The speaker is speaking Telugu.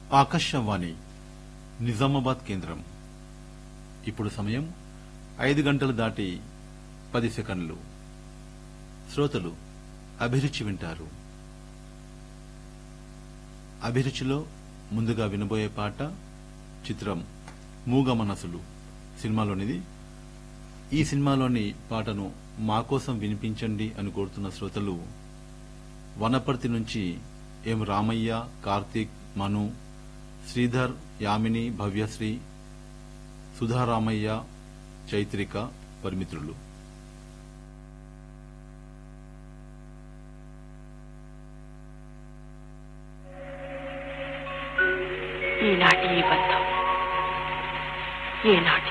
ఆకాశవాణి నిజామాబాద్ కేంద్రం ఇప్పుడు సమయం ఐదు గంటలు దాటి పది సెకండ్లు శ్రోతలు అభిరుచి వింటారు అభిరుచిలో ముందుగా వినబోయే పాట చిత్రం మూగ మనసులు సినిమాలోనిది ఈ సినిమాలోని పాటను మా కోసం వినిపించండి అని కోరుతున్న శ్రోతలు వనపర్తి నుంచి ఎం రామయ్య కార్తీక్ మను శ్రీధర్ యామిని భవ్యశ్రీ సుధారామయ్య చైత్రిక పరిమిత్రులు ఈనాటి ఈ బంధం ఏనాడు